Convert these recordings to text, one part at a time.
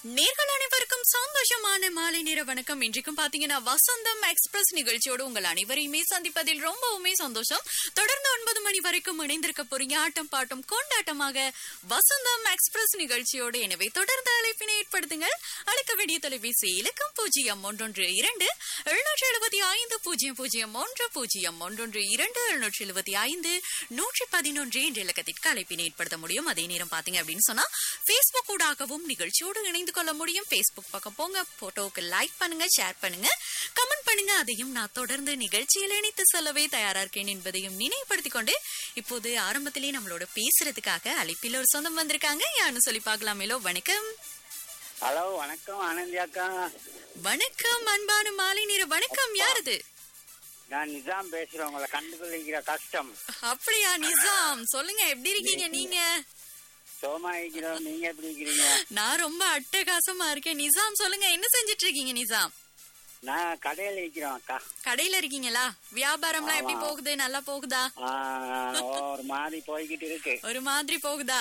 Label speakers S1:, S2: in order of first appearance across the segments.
S1: நேர்கள் அனைவருக்கும் சந்தோஷமான மாலை நேர வணக்கம் இன்றைக்கும் பாத்தீங்கன்னா வசந்தம் எக்ஸ்பிரஸ் நிகழ்ச்சியோடு உங்கள் அனைவரையுமே சந்திப்பதில் ரொம்பவுமே சந்தோஷம் தொடர்ந்து ஒன்பது மணி வரைக்கும் இணைந்திருக்க போறீங்க ஆட்டம் பாட்டம் கொண்டாட்டமாக வசந்தம் எக்ஸ்பிரஸ் நிகழ்ச்சியோடு எனவே தொடர்ந்து அழைப்பினை ஏற்படுத்துங்கள் அழைக்க வேண்டிய தொலைபேசி இலக்கம் பூஜ்ஜியம் ஒன்றொன்று இரண்டு எழுநூற்றி எழுபத்தி ஐந்து பூஜ்ஜியம் பூஜ்ஜியம் ஒன்று பூஜ்ஜியம் ஒன்றொன்று இரண்டு எழுநூற்றி எழுபத்தி ஐந்து நூற்றி பதினொன்று என்ற இலக்கத்திற்கு அழைப்பினை ஏற்படுத்த முடியும் அதே நேரம் பாத்தீங்க அப்படின்னு சொன்னா பேஸ்புக் ஊடாகவும் நிகழ்ச்சியோடு இணைந்து கொள்ள முடியும் பேஸ்புக் பக்கம் போங்க போட்டோவுக்கு லைக் பண்ணுங்க ஷேர் பண்ணுங்க கமெண்ட் பண்ணுங்க அதையும் நான் தொடர்ந்து நிகழ்ச்சியில் இணைத்து சொல்லவே தயாரா இருக்கேன் என்பதையும் நினைவுபடுத்திக் கொண்டு இப்போது ஆரம்பத்திலே நம்மளோட பேசுறதுக்காக அழைப்பில் ஒரு சொந்தம் வந்திருக்காங்க யாருன்னு சொல்லி பார்க்கலாமேலோ வணக்கம்
S2: ஹலோ வணக்கம் ஆனந்தி அக்கா
S1: வணக்கம் அன்பான மாலை நேர வணக்கம் யாரது
S2: நான் நிஜாம் பேசுறேன் உங்களை கண்டுபிடிக்கிற கஷ்டம்
S1: அப்படியா நிசாம் சொல்லுங்க எப்படி இருக்கீங்க நீங்க
S2: சோமா இருக்கிறோம் நீங்க எப்படி இருக்கிறீங்க
S1: நான் ரொம்ப அட்டகாசமா இருக்கேன் நிசாம் சொல்லுங்க என்ன செஞ்சிட்டு இருக்கீங்க நிசாம்
S2: நான் கடையில் இருக்கிறோம் அக்கா
S1: கடையில இருக்கீங்களா வியாபாரம்லாம் எப்படி
S2: ஆமா.
S1: போகுது நல்லா போகுதா
S2: ஆ, ஒரு மாதிரி போய்கிட்டு இருக்கு
S1: ஒரு மாதிரி போகுதா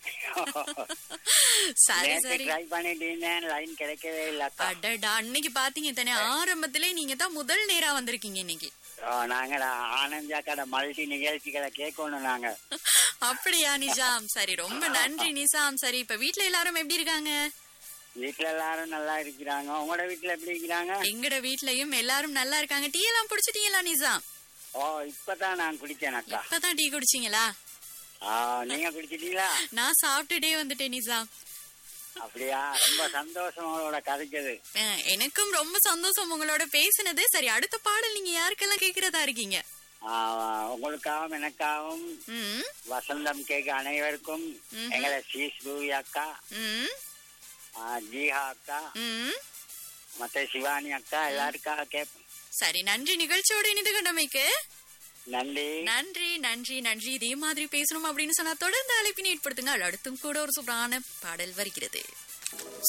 S1: சரி
S2: நேத்து
S1: சரி
S2: ட்ரை பண்ணிட்டு இருந்தேன் லைன் கிடைக்கவே இல்ல அக்கா
S1: அடடா அன்னைக்கு பாத்தீங்க தானே ஆரம்பத்திலே நீங்க தான் முதல் நேரா வந்திருக்கீங்க இன்னைக்கு
S2: ஆ, நாங்க ஆனந்தி அக்காட மல்டி நிகழ்ச்சிகளை கேட்கணும் நாங்க
S1: அப்படியா நிசாம் சரி ரொம்ப நன்றி நிசாம் சரி இப்ப வீட்ல எல்லாரும் எப்படி இருக்காங்க
S2: வீட்டுல எல்லாரும் நல்லா இருக்கிறாங்க உங்களோட வீட்டுல எப்படி இருக்கிறாங்க
S1: எங்கட வீட்லயும் எல்லாரும் நல்லா இருக்காங்க டீ எல்லாம் குடிச்சிட்டீங்களா நிசாம்
S2: ஓ இப்பதான் நான் குடிச்சேன் அக்கா
S1: இப்பதான் டீ குடிச்சீங்களா
S2: ஆ, நீங்க குடிச்சிட்டீங்களா
S1: நான் சாப்பிட்டுட்டே வந்துட்டேன் நிசாம்
S2: அப்படியா ரொம்ப சந்தோஷம் உங்களோட கதைச்சது
S1: அஹ், எனக்கும் ரொம்ப சந்தோஷம் உங்களோட பேசினது சரி அடுத்த பாடல் நீங்க யாருக்கெல்லாம் கேக்குறதா இருக்கீங்க
S2: ஆ, உங்களுக்காகவும் எனக்காகவும்
S1: ம்
S2: வசந்தம் கேட்க அனைவருக்கும்
S1: ம்ஹும்.
S2: எங்களை சீஸ் பூவி அக்கா
S1: ம்
S2: ஆ, ஜீஹா அக்கா
S1: ம்
S2: மத்த சிவானி அக்கா எல்லாருக்காக கேட்போம்
S1: சரி நன்றி நிகழ்ச்சியோடு இணைந்து கொண்டமைக்கு
S2: நன்றி
S1: நன்றி நன்றி நன்றி இதே மாதிரி பேசணும் அப்படின்னு சொன்னா தொடர்ந்து அழைப்பினை ஏற்படுத்துங்க அடுத்தும் கூட ஒரு சூப்பரான பாடல் வருகிறது